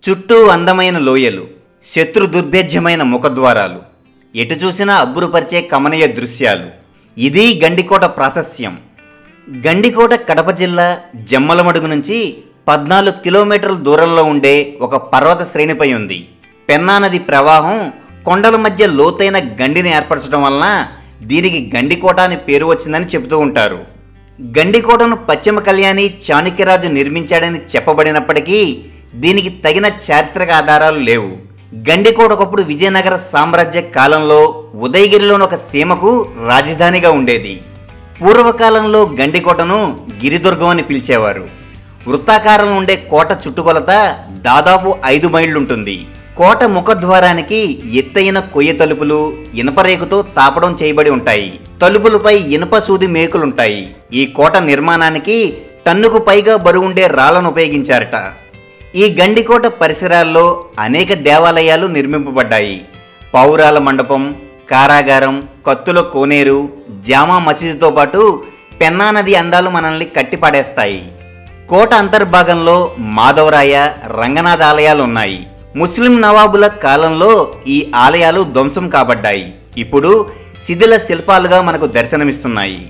చుట్టూ అందమైన లోయలు శత్రు దుర్భేద్యమైన ముఖద్వారాలు ఎటు చూసినా అబ్బురుపరిచే కమనీయ దృశ్యాలు ఇది గండికోట ప్రాశస్యం గండికోట కడప జిల్లా జమ్మలమడుగు నుంచి పద్నాలుగు కిలోమీటర్ల దూరంలో ఉండే ఒక పర్వత శ్రేణిపై ఉంది పెన్నా నది ప్రవాహం కొండల మధ్య లోతైన గండిని ఏర్పరచడం వలన దీనికి గండికోట అని పేరు వచ్చిందని చెబుతూ ఉంటారు గండికోటను పశ్చిమ కళ్యాణి చాణక్యరాజు నిర్మించాడని చెప్పబడినప్పటికీ దీనికి తగిన చారిత్రక ఆధారాలు లేవు గండికోట ఒకప్పుడు విజయనగర సామ్రాజ్య కాలంలో ఉదయగిరిలోని ఒక సీమకు రాజధానిగా ఉండేది పూర్వకాలంలో గండికోటను గిరిదుర్గం అని పిలిచేవారు వృత్తాకారంలో ఉండే కోట చుట్టుకొలత దాదాపు ఐదు మైళ్ళుంటుంది కోట ముఖద్వారానికి ఎత్తైన కొయ్య తలుపులు ఇనపరేకుతో తాపడం చేయబడి ఉంటాయి తలుపులపై ఇనుప సూది మేకులుంటాయి ఈ కోట నిర్మాణానికి టన్నుకు పైగా బరువుండే రాళ్లను ఉపయోగించారట ఈ గండికోట పరిసరాల్లో అనేక దేవాలయాలు నిర్మింపబడ్డాయి పౌరాల మండపం కారాగారం కత్తుల కోనేరు జామా మసీదుతో పాటు పెన్నా నది అందాలు మనల్ని కట్టిపడేస్తాయి కోట అంతర్భాగంలో మాధవరాయ రంగనాథ ఆలయాలు ఉన్నాయి ముస్లిం నవాబుల కాలంలో ఈ ఆలయాలు ధ్వంసం కాబడ్డాయి ఇప్పుడు శిథిల శిల్పాలుగా మనకు దర్శనమిస్తున్నాయి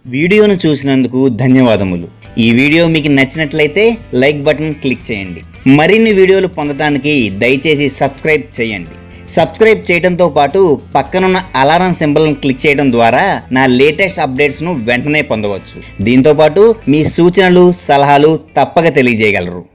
వీడియోను చూసినందుకు ధన్యవాదములు ఈ వీడియో మీకు నచ్చినట్లయితే లైక్ బటన్ క్లిక్ చేయండి మరిన్ని వీడియోలు పొందడానికి దయచేసి సబ్స్క్రైబ్ చేయండి సబ్స్క్రైబ్ చేయడంతో పాటు పక్కనున్న అలారం సింబల్ని క్లిక్ చేయడం ద్వారా నా లేటెస్ట్ అప్డేట్స్ను వెంటనే పొందవచ్చు దీంతో పాటు మీ సూచనలు సలహాలు తప్పక తెలియజేయగలరు